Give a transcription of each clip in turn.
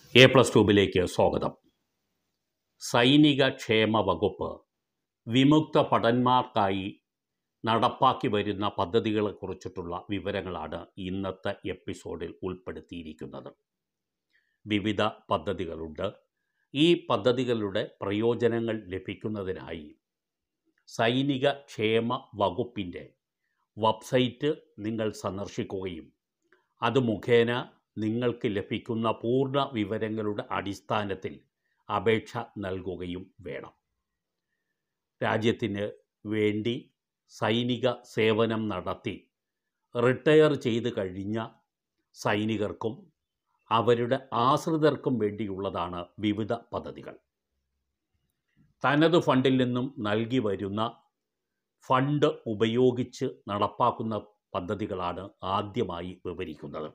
A plus ട്യൂബിലേക്ക് സ്വാഗതം സൈനിക ക്ഷേമ വകുപ്പ് വിമുക്ത ഭടന്മാർക്കായി നടപ്പാക്കി വരുന്ന പദ്ധതികളെക്കുറിച്ചിട്ടുള്ള വിവരങ്ങളാണ് ഇന്നത്തെ എപ്പിസോഡിൽ ഉൾപ്പെടുത്തിയിരിക്കുന്നത് വിവിധ പദ്ധതികളുണ്ട് ഈ പദ്ധതികളുടെ പ്രയോജനങ്ങൾ ലഭിക്കുന്നതിനായി സൈനിക ക്ഷേമ വകുപ്പിൻ്റെ വെബ്സൈറ്റ് നിങ്ങൾ സന്ദർശിക്കുകയും അത് മുഖേന നിങ്ങൾക്ക് ലഭിക്കുന്ന പൂർണ്ണ വിവരങ്ങളുടെ അടിസ്ഥാനത്തിൽ അപേക്ഷ നൽകുകയും വേണം രാജ്യത്തിന് വേണ്ടി സൈനിക സേവനം നടത്തി റിട്ടയർ ചെയ്ത് കഴിഞ്ഞ സൈനികർക്കും അവരുടെ ആശ്രിതർക്കും വേണ്ടിയുള്ളതാണ് വിവിധ പദ്ധതികൾ തനത് ഫണ്ടിൽ നിന്നും നൽകി വരുന്ന ഫണ്ട് ഉപയോഗിച്ച് നടപ്പാക്കുന്ന പദ്ധതികളാണ് ആദ്യമായി വിവരിക്കുന്നത്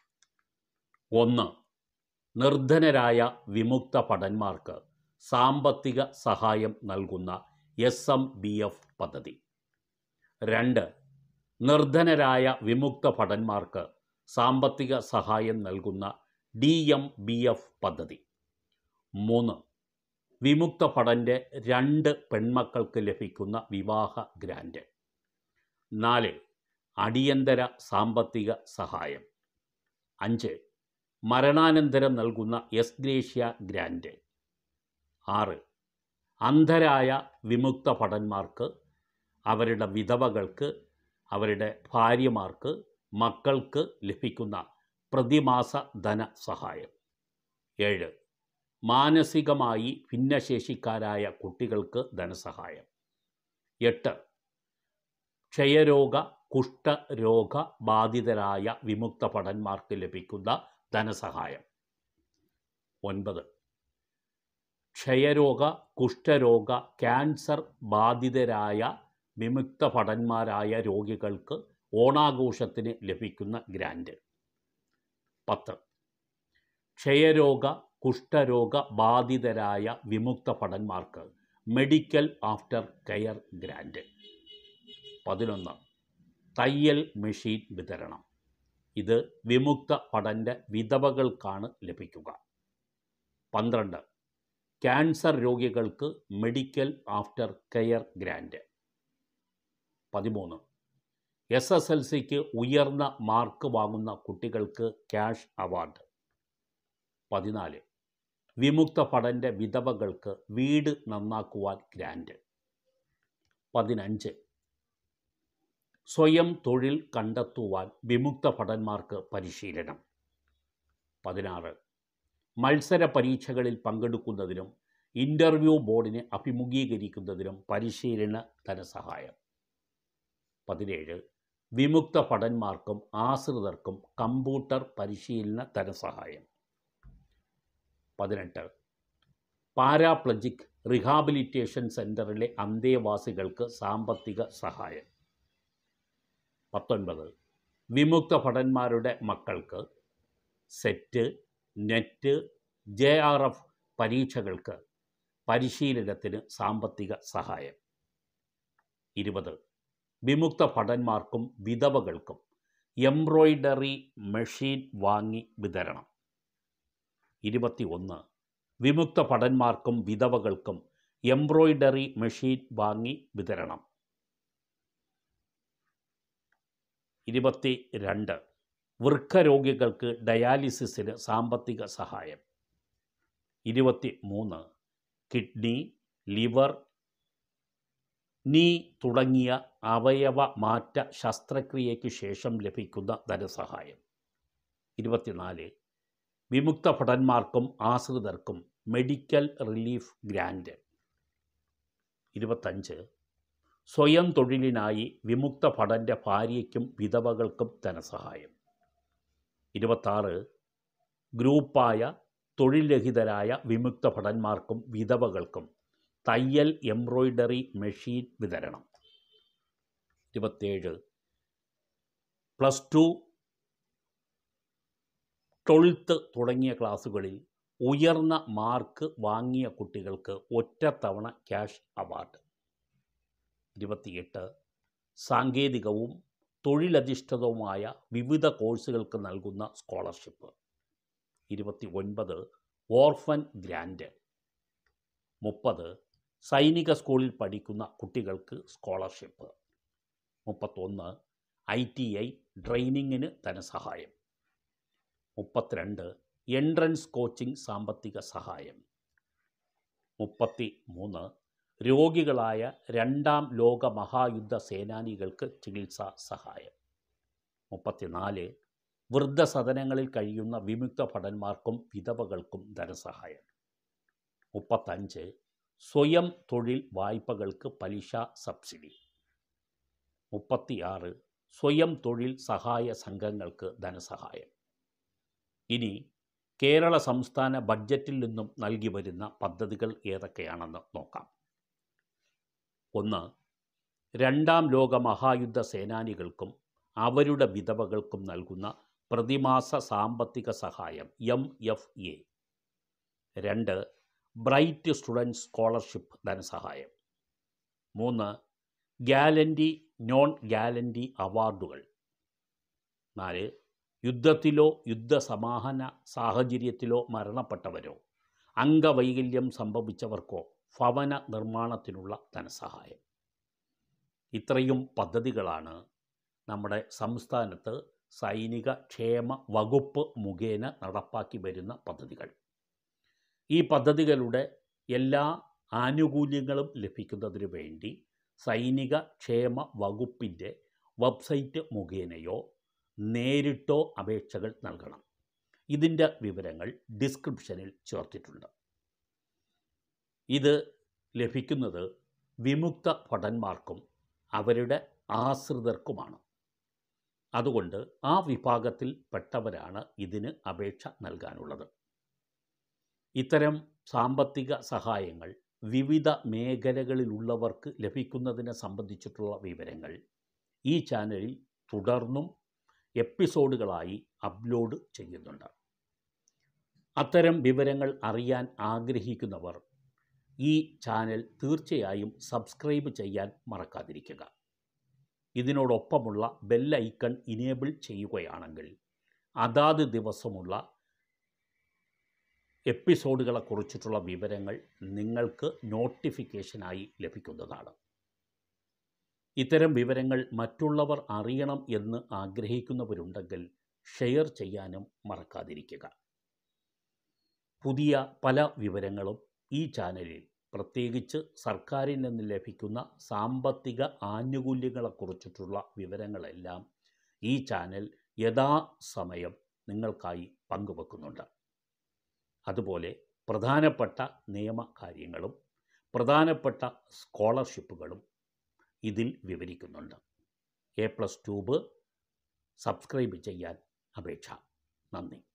ഒന്ന് നിർധനരായ വിമുക്ത ഭടന്മാർക്ക് സാമ്പത്തിക സഹായം നൽകുന്ന എസ് എം ബി എഫ് പദ്ധതി രണ്ട് നിർധനരായ വിമുക്ത ഭടന്മാർക്ക് സാമ്പത്തിക സഹായം നൽകുന്ന ഡി എം ബി എഫ് പദ്ധതി മൂന്ന് വിമുക്ത ഭടൻ്റെ രണ്ട് പെൺമക്കൾക്ക് ലഭിക്കുന്ന വിവാഹ ഗ്രാൻറ്റ് നാല് അടിയന്തര സാമ്പത്തിക സഹായം അഞ്ച് മരണാനന്തരം നൽകുന്ന എസ് ഗ്രേഷ്യ ഗ്രാൻറ്റ് ആറ് അന്ധരായ വിമുക്ത ഭടന്മാർക്ക് അവരുടെ വിധവകൾക്ക് അവരുടെ ഭാര്യമാർക്ക് മക്കൾക്ക് ലഭിക്കുന്ന പ്രതിമാസ ധനസഹായം ഏഴ് മാനസികമായി ഭിന്നശേഷിക്കാരായ കുട്ടികൾക്ക് ധനസഹായം എട്ട് ക്ഷയരോഗ കുഷ്ഠരോഗ ബാധിതരായ വിമുക്ത ഭടന്മാർക്ക് ലഭിക്കുന്ന ധനസഹായം ഒൻപത് ക്ഷയരോഗ കുഷ്ഠരോഗ ക്യാൻസർ ബാധിതരായ വിമുക്ത ഭടന്മാരായ രോഗികൾക്ക് ഓണാഘോഷത്തിന് ലഭിക്കുന്ന ഗ്രാൻറ്റ് പത്ത് ക്ഷയരോഗ കുഷ്ഠരോഗ ബാധിതരായ വിമുക്ത ഭടന്മാർക്ക് മെഡിക്കൽ ആഫ്റ്റർ കെയർ ഗ്രാൻറ്റ് പതിനൊന്ന് തയ്യൽ മെഷീൻ വിതരണം ഇത് വിമുക്ത ഭടൻ്റെ വിധവകൾക്കാണ് ലഭിക്കുക പന്ത്രണ്ട് ക്യാൻസർ രോഗികൾക്ക് മെഡിക്കൽ ആഫ്റ്റർ കെയർ ഗ്രാൻറ്റ് പതിമൂന്ന് എസ് എസ് എൽ സിക്ക് ഉയർന്ന മാർക്ക് വാങ്ങുന്ന കുട്ടികൾക്ക് ക്യാഷ് അവാർഡ് പതിനാല് വിമുക്ത ഭടൻ്റെ വിധവകൾക്ക് വീട് നന്നാക്കുവാൻ ഗ്രാൻറ്റ് പതിനഞ്ച് സ്വയം തൊഴിൽ കണ്ടെത്തുവാൻ വിമുക്ത ഭടന്മാർക്ക് പരിശീലനം പതിനാറ് മത്സര പരീക്ഷകളിൽ പങ്കെടുക്കുന്നതിനും ഇൻ്റർവ്യൂ ബോർഡിനെ അഭിമുഖീകരിക്കുന്നതിനും പരിശീലന ധനസഹായം പതിനേഴ് വിമുക്ത ഭടന്മാർക്കും ആശ്രിതർക്കും കമ്പ്യൂട്ടർ പരിശീലന ധനസഹായം പതിനെട്ട് പാരാപ്ലജിക് റിഹാബിലിറ്റേഷൻ സെൻറ്ററിലെ അന്തേവാസികൾക്ക് സാമ്പത്തിക സഹായം പത്തൊൻപത് വിമുക്ത ഭടന്മാരുടെ മക്കൾക്ക് SET NET J R F പരീക്ഷകൾക്ക് പരിശീലനത്തിന് സാമ്പത്തിക സഹായം ഇരുപത് വിമുക്ത ഭടന്മാർക്കും വിധവകൾക്കും എംബ്രോയിഡറി മെഷീൻ വാങ്ങി വിതരണം ഇരുപത്തി ഒന്ന് വിമുക്ത ഭടന്മാർക്കും വിധവകൾക്കും എംബ്രോയിഡറി മെഷീൻ വാങ്ങി വിതരണം ഇരുപത്തി രണ്ട് വൃക്കരോഗികൾക്ക് ഡയാലിസിസിന് സാമ്പത്തിക സഹായം ഇരുപത്തി മൂന്ന് കിഡ്നി ലിവർ നീ തുടങ്ങിയ അവയവ മാറ്റ ശസ്ത്രക്രിയയ്ക്ക് ശേഷം ലഭിക്കുന്ന ധനസഹായം ഇരുപത്തിനാല് വിമുക്ത ഭടന്മാർക്കും ആശ്രിതർക്കും മെഡിക്കൽ റിലീഫ് ഗ്രാൻറ്റ് ഇരുപത്തഞ്ച് സ്വയം തൊഴിലിനായി വിമുക്ത ഭടൻ്റെ ഭാര്യയ്ക്കും വിധവകൾക്കും ധനസഹായം ഇരുപത്താറ് ഗ്രൂപ്പായ തൊഴിൽ രഹിതരായ വിമുക്ത ഭടന്മാർക്കും വിധവകൾക്കും തയ്യൽ എംബ്രോയിഡറി മെഷീൻ വിതരണം ഇരുപത്തേഴ് പ്ലസ് ടു ട്വൽത്ത് തുടങ്ങിയ ക്ലാസ്സുകളിൽ ഉയർന്ന മാർക്ക് വാങ്ങിയ കുട്ടികൾക്ക് ഒറ്റത്തവണ ക്യാഷ് അവാർഡ് ഇരുപത്തിയെട്ട് സാങ്കേതികവും തൊഴിലധിഷ്ഠിതവുമായ വിവിധ കോഴ്സുകൾക്ക് നൽകുന്ന സ്കോളർഷിപ്പ് ഇരുപത്തി ഒൻപത് ഓർഫൻ ഗ്രാൻഡ് മുപ്പത് സൈനിക സ്കൂളിൽ പഠിക്കുന്ന കുട്ടികൾക്ക് സ്കോളർഷിപ്പ് മുപ്പത്തൊന്ന് ഐ ടി ഐ ട്രെയിനിങ്ങിന് ധനസഹായം മുപ്പത്തിരണ്ട് എൻട്രൻസ് കോച്ചിംഗ് സാമ്പത്തിക സഹായം മുപ്പത്തി മൂന്ന് രോഗികളായ രണ്ടാം ലോക മഹായുദ്ധ സേനാനികൾക്ക് ചികിത്സാ സഹായം മുപ്പത്തിനാല് വൃദ്ധസദനങ്ങളിൽ കഴിയുന്ന വിമുക്ത ഭടന്മാർക്കും വിധവകൾക്കും ധനസഹായം മുപ്പത്തഞ്ച് സ്വയം തൊഴിൽ വായ്പകൾക്ക് പലിശ സബ്സിഡി മുപ്പത്തിയാറ് സ്വയം തൊഴിൽ സഹായ സംഘങ്ങൾക്ക് ധനസഹായം ഇനി കേരള സംസ്ഥാന ബഡ്ജറ്റിൽ നിന്നും നൽകി വരുന്ന പദ്ധതികൾ ഏതൊക്കെയാണെന്ന് നോക്കാം ഒന്ന് രണ്ടാം ലോക മഹായുദ്ധ സേനാനികൾക്കും അവരുടെ വിധവകൾക്കും നൽകുന്ന പ്രതിമാസ സാമ്പത്തിക സഹായം എം എഫ് എ രണ്ട് ബ്രൈറ്റ് സ്റ്റുഡൻറ് സ്കോളർഷിപ്പ് ധനസഹായം മൂന്ന് ഗ്യാലൻറ്റി നോൺ ഗ്യാലൻറ്റി അവാർഡുകൾ നാല് യുദ്ധത്തിലോ യുദ്ധസമാഹന സാഹചര്യത്തിലോ മരണപ്പെട്ടവരോ അംഗവൈകല്യം സംഭവിച്ചവർക്കോ ഭവന നിർമ്മാണത്തിനുള്ള ധനസഹായം ഇത്രയും പദ്ധതികളാണ് നമ്മുടെ സംസ്ഥാനത്ത് സൈനിക ക്ഷേമ വകുപ്പ് മുഖേന നടപ്പാക്കി വരുന്ന പദ്ധതികൾ ഈ പദ്ധതികളുടെ എല്ലാ ആനുകൂല്യങ്ങളും ലഭിക്കുന്നതിന് വേണ്ടി സൈനിക ക്ഷേമ വകുപ്പിൻ്റെ വെബ്സൈറ്റ് മുഖേനയോ നേരിട്ടോ അപേക്ഷകൾ നൽകണം ഇതിൻ്റെ വിവരങ്ങൾ ഡിസ്ക്രിപ്ഷനിൽ ചേർത്തിട്ടുണ്ട് ഇത് ലഭിക്കുന്നത് വിമുക്ത ഭടന്മാർക്കും അവരുടെ ആശ്രിതർക്കുമാണ് അതുകൊണ്ട് ആ വിഭാഗത്തിൽ പെട്ടവരാണ് ഇതിന് അപേക്ഷ നൽകാനുള്ളത് ഇത്തരം സാമ്പത്തിക സഹായങ്ങൾ വിവിധ മേഖലകളിലുള്ളവർക്ക് ലഭിക്കുന്നതിനെ സംബന്ധിച്ചിട്ടുള്ള വിവരങ്ങൾ ഈ ചാനലിൽ തുടർന്നും എപ്പിസോഡുകളായി അപ്ലോഡ് ചെയ്യുന്നുണ്ട് അത്തരം വിവരങ്ങൾ അറിയാൻ ആഗ്രഹിക്കുന്നവർ ഈ ചാനൽ തീർച്ചയായും സബ്സ്ക്രൈബ് ചെയ്യാൻ മറക്കാതിരിക്കുക ഇതിനോടൊപ്പമുള്ള ബെല്ലൈക്കൺ ഇനേബിൾ ചെയ്യുകയാണെങ്കിൽ അതാത് ദിവസമുള്ള എപ്പിസോഡുകളെ കുറിച്ചിട്ടുള്ള വിവരങ്ങൾ നിങ്ങൾക്ക് നോട്ടിഫിക്കേഷനായി ലഭിക്കുന്നതാണ് ഇത്തരം വിവരങ്ങൾ മറ്റുള്ളവർ അറിയണം എന്ന് ആഗ്രഹിക്കുന്നവരുണ്ടെങ്കിൽ ഷെയർ ചെയ്യാനും മറക്കാതിരിക്കുക പുതിയ പല വിവരങ്ങളും ഈ ചാനലിൽ പ്രത്യേകിച്ച് സർക്കാരിൽ നിന്ന് ലഭിക്കുന്ന സാമ്പത്തിക ആനുകൂല്യങ്ങളെക്കുറിച്ചിട്ടുള്ള വിവരങ്ങളെല്ലാം ഈ ചാനൽ യഥാസമയം നിങ്ങൾക്കായി പങ്കുവെക്കുന്നുണ്ട് അതുപോലെ പ്രധാനപ്പെട്ട നിയമകാര്യങ്ങളും പ്രധാനപ്പെട്ട സ്കോളർഷിപ്പുകളും ഇതിൽ വിവരിക്കുന്നുണ്ട് എ പ്ലസ് ട്യൂബ് സബ്സ്ക്രൈബ് ചെയ്യാൻ അപേക്ഷ നന്ദി